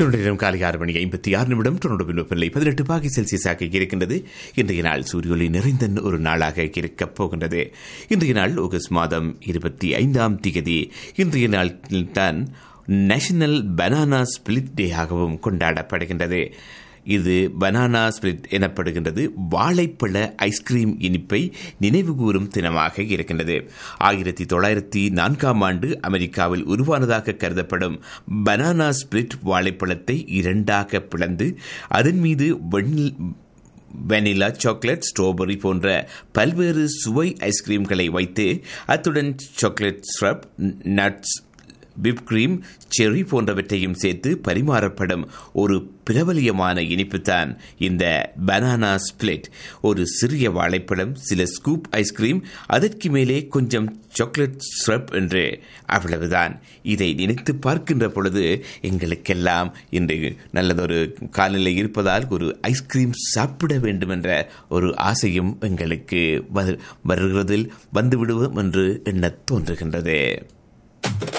நேரம் காலை ஆறு மணி ஐம்பத்தி ஆறு நிமிடம் தொண்ணூறு வெப்பநிலை பதினெட்டு பாகி செல்சியஸாக இருக்கின்றது இன்றைய நாள் சூரியொளி நிறைந்த ஒரு நாளாக இருக்கப் போகின்றது இன்றைய நாள் ஆகஸ்ட் மாதம் இருபத்தி ஐந்தாம் திகதி இன்றைய நாள் தான் நேஷனல் பனானா ஸ்பிளிட் டே ஆகவும் கொண்டாடப்படுகின்றது இது பனானா ஸ்பிளிட் எனப்படுகின்றது வாழைப்பழ ஐஸ்கிரீம் இனிப்பை நினைவுகூரும் தினமாக இருக்கின்றது ஆயிரத்தி தொள்ளாயிரத்தி நான்காம் ஆண்டு அமெரிக்காவில் உருவானதாக கருதப்படும் பனானா ஸ்பிளிட் வாழைப்பழத்தை இரண்டாக பிளந்து அதன் மீது வெண்ணில் வெனிலா சாக்லேட் ஸ்ட்ராபெரி போன்ற பல்வேறு சுவை ஐஸ்கிரீம்களை வைத்து அத்துடன் chocolate syrup nuts whip cream cherry போன்றவற்றையும் சேர்த்து பரிமாறப்படும் ஒரு பிரபலியமான இனிப்புதான் இந்த பனானா ஸ்பிளிட் ஒரு சிறிய வாழைப்பழம் சில ஸ்கூப் ஐஸ்கிரீம் அதற்கு மேலே கொஞ்சம் சாக்லேட் ஸ்ரப் என்று அவ்வளவுதான் இதை நினைத்து பார்க்கின்ற பொழுது எங்களுக்கெல்லாம் இன்று நல்லதொரு காலநிலை இருப்பதால் ஒரு ஐஸ்கிரீம் சாப்பிட வேண்டும் என்ற ஒரு ஆசையும் எங்களுக்கு வருகிறதில் வந்துவிடுவோம் என்று எண்ண தோன்றுகின்றது